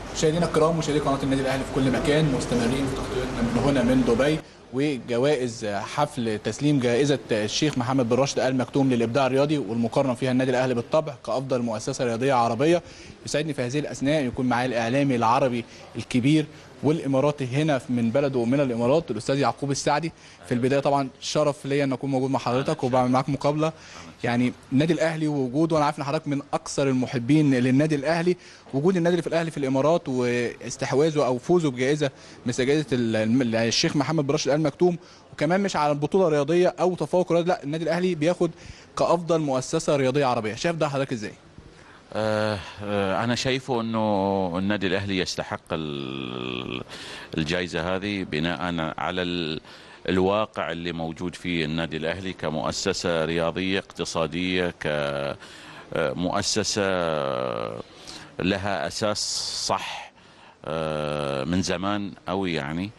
مشاهدينا الكرام مشاهدي قناه النادي الاهلي في كل مكان مستمرين في تغطيتنا من هنا من دبي وجوائز حفل تسليم جائزه الشيخ محمد بن راشد ال مكتوم للابداع الرياضي والمقارنه فيها النادي الاهلي بالطبع كافضل مؤسسه رياضيه عربيه يسعدني في هذه الاثناء يكون معايا الاعلامي العربي الكبير والاماراتي هنا من بلده من الامارات الاستاذ يعقوب السعدي في البدايه طبعا شرف ليا ان اكون موجود مع حضرتك وبعمل معاك مقابله يعني النادي الاهلي ووجوده وانا عارف ان حضرتك من اكثر المحبين للنادي الاهلي وجود النادي في الاهلي في الامارات واستحواذه او فوزه بجائزه مثل جائزه الشيخ محمد بن راشد ال مكتوم وكمان مش على بطوله رياضيه او تفوق رياضي لا النادي الاهلي بياخد كافضل مؤسسه رياضيه عربيه شايف ده حضرتك ازاي آه آه انا شايفه انه النادي الاهلي يستحق الجائزه هذه بناء على الواقع اللي موجود فيه النادي الاهلي كمؤسسه رياضيه اقتصاديه كمؤسسه لها اساس صح آه من زمان قوي يعني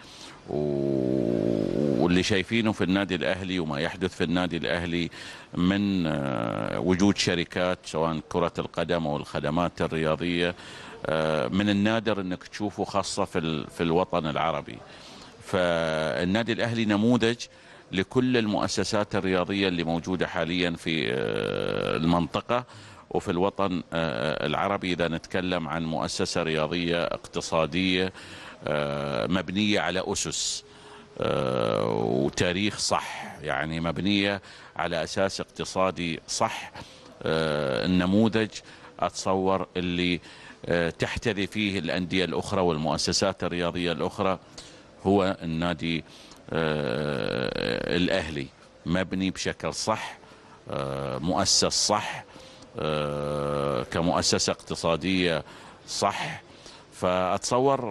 واللي شايفينه في النادي الاهلي وما يحدث في النادي الاهلي من وجود شركات سواء كره القدم او الخدمات الرياضيه من النادر انك تشوفه خاصه في في الوطن العربي فالنادي الاهلي نموذج لكل المؤسسات الرياضيه اللي موجوده حاليا في المنطقه وفي الوطن العربي اذا نتكلم عن مؤسسه رياضيه اقتصاديه مبنيه على اسس وتاريخ صح يعني مبنيه على اساس اقتصادي صح النموذج اتصور اللي تحتذي فيه الانديه الاخرى والمؤسسات الرياضيه الاخرى هو النادي الاهلي مبني بشكل صح مؤسس صح كمؤسسه اقتصاديه صح فاتصور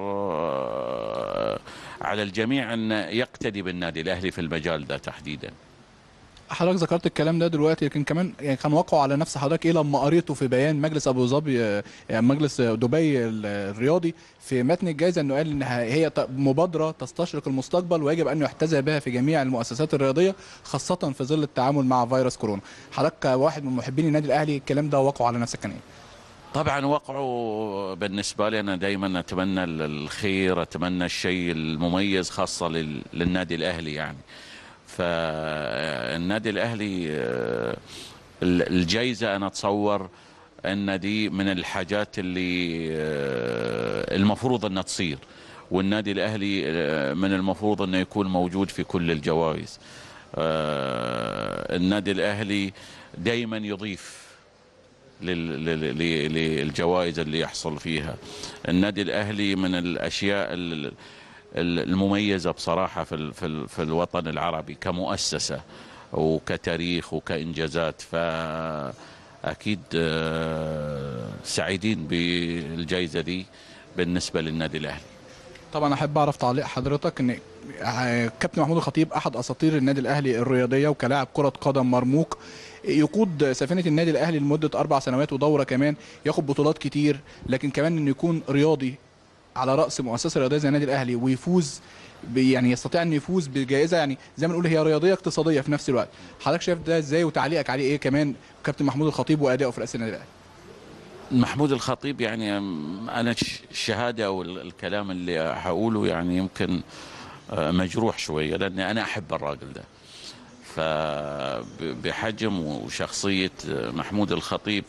على الجميع ان يقتدي بالنادي الاهلي في المجال ده تحديدا حضرتك ذكرت الكلام ده دلوقتي لكن كمان يعني كان وقعوا على نفس حضرتك ايه لما قريته في بيان مجلس ابو ظبي مجلس دبي الرياضي في متن الجائزه انه قال ان هي مبادره تستشرق المستقبل ويجب ان يحتذى بها في جميع المؤسسات الرياضيه خاصه في ظل التعامل مع فيروس كورونا حضرتك واحد من محبين النادي الاهلي الكلام ده وقعوا على نفسك كان ايه طبعا وقعوا بالنسبه لي انا دائما اتمنى الخير اتمنى الشيء المميز خاصه للنادي الاهلي يعني فالنادي الاهلي الجائزه انا اتصور ان دي من الحاجات اللي المفروض انها تصير والنادي الاهلي من المفروض انه يكون موجود في كل الجوائز النادي الاهلي دائما يضيف للجوائز اللي يحصل فيها النادي الاهلي من الاشياء المميزه بصراحه في في في الوطن العربي كمؤسسه وكتاريخ وكانجازات فاكيد سعيدين بالجائزه دي بالنسبه للنادي الاهلي طبعا احب اعرف تعليق حضرتك ان كابتن محمود الخطيب احد اساطير النادي الاهلي الرياضيه وكلاعب كره قدم مرموق يقود سفينه النادي الاهلي لمده اربع سنوات ودوره كمان ياخد بطولات كتير لكن كمان انه يكون رياضي على راس مؤسسه رياضيه زي النادي الاهلي ويفوز يعني يستطيع ان يفوز بجائزه يعني زي ما نقول هي رياضيه اقتصاديه في نفس الوقت حضرتك شايف ده ازاي وتعليقك عليه ايه كمان كابتن محمود الخطيب وادائه في راس النادي الاهلي محمود الخطيب يعني انا الشهاده او الكلام اللي هقوله يعني يمكن مجروح شويه لاني انا احب الراجل ده فبحجم وشخصيه محمود الخطيب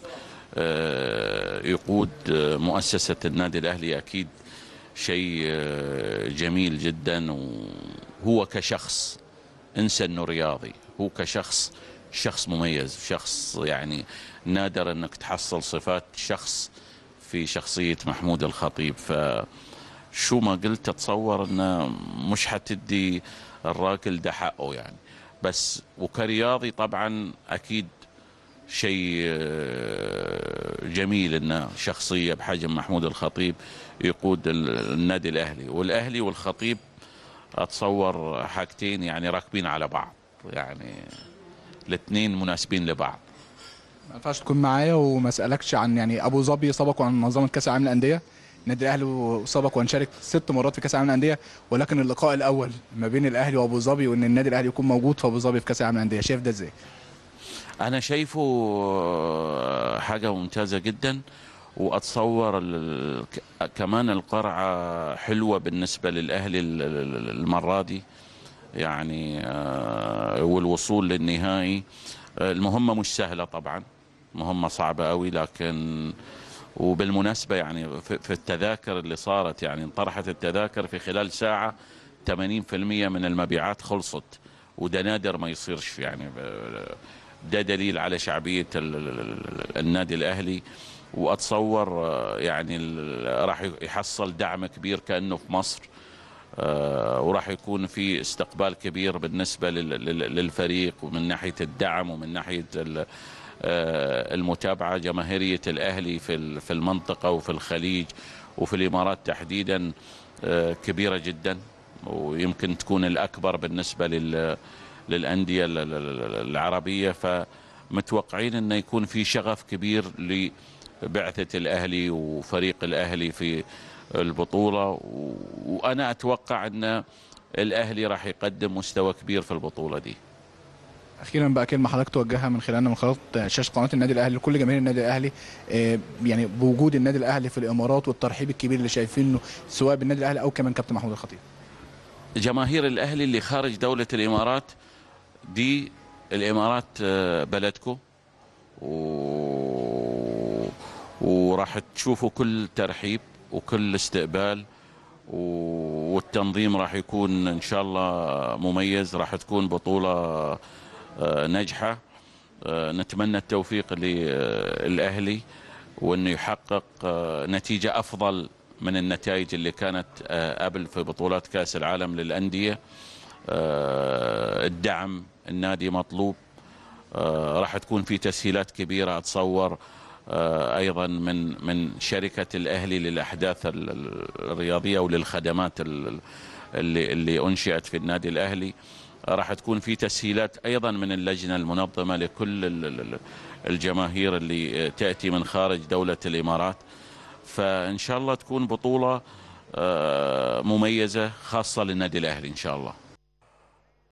يقود مؤسسه النادي الاهلي اكيد شيء جميل جدا وهو كشخص انسى انه رياضي هو كشخص شخص مميز شخص يعني نادر انك تحصل صفات شخص في شخصيه محمود الخطيب فشو ما قلت اتصور انه مش حتدي الراجل ده حقه يعني بس وكرياضي طبعا اكيد شيء جميل ان شخصيه بحجم محمود الخطيب يقود النادي الاهلي والاهلي والخطيب اتصور حاجتين يعني راكبين على بعض يعني الاثنين مناسبين لبعض ما ينفعش تكون معايا وما اسالكش عن يعني ابو ظبي سبق عن منظمه كاس العالم للانديه النادي الاهلي سبق وان شارك ست مرات في كاس العالم للانديه ولكن اللقاء الاول ما بين الاهلي وابو ظبي وان النادي الاهلي يكون موجود في ابو ظبي في كاس العالم للانديه شايف ده ازاي؟ انا شايفه حاجه ممتازه جدا واتصور ال- ك- كمان القرعه حلوه بالنسبه للاهلي ال- ال- المره دي يعني آه، والوصول للنهائي آه، المهمه مش سهله طبعا مهمه صعبه قوي لكن وبالمناسبه يعني في في التذاكر اللي صارت يعني انطرحت التذاكر في خلال ساعه 80% من المبيعات خلصت وده نادر ما يصيرش يعني ب- ده دليل على شعبيه ال- ال- ال- النادي الاهلي واتصور آه، يعني ال- راح يحصل دعم كبير كانه في مصر آه، وراح يكون في استقبال كبير بالنسبه لل- لل- للفريق ومن ناحيه الدعم ومن ناحيه ال- آه، المتابعه جماهيريه الاهلي في ال- في المنطقه وفي الخليج وفي الامارات تحديدا آه، كبيره جدا ويمكن تكون الاكبر بالنسبه لل للانديه ال- ال- ال- العربيه فمتوقعين انه يكون في شغف كبير لبعثه الاهلي وفريق الاهلي في البطوله و- وانا اتوقع ان الاهلي راح يقدم مستوى كبير في البطوله دي اخيرا بقى كلمه حضرتك توجهها من خلالنا من خلال شاشه قناه النادي الاهلي لكل جماهير النادي الاهلي آه، يعني بوجود النادي الاهلي في الامارات والترحيب الكبير اللي شايفينه سواء بالنادي الاهلي او كمان كابتن محمود الخطيب جماهير الاهلي اللي خارج دوله الامارات دي الامارات آه، بلدكم و... وراح تشوفوا كل ترحيب وكل استقبال و- والتنظيم راح يكون ان شاء الله مميز راح تكون بطوله آه، ناجحه آه، نتمنى التوفيق للاهلي وانه يحقق آه، نتيجه افضل من النتائج اللي كانت آه، قبل في بطولات كاس العالم للانديه آه، الدعم النادي مطلوب آه، راح تكون في تسهيلات كبيره اتصور آه، ايضا من من شركه الاهلي للاحداث ال- ال- الرياضيه وللخدمات ال- اللي اللي انشئت في النادي الاهلي راح تكون في تسهيلات ايضا من اللجنه المنظمه لكل ال- ال- الجماهير اللي تاتي من خارج دوله الامارات فان شاء الله تكون بطوله آه، مميزه خاصه للنادي الاهلي ان شاء الله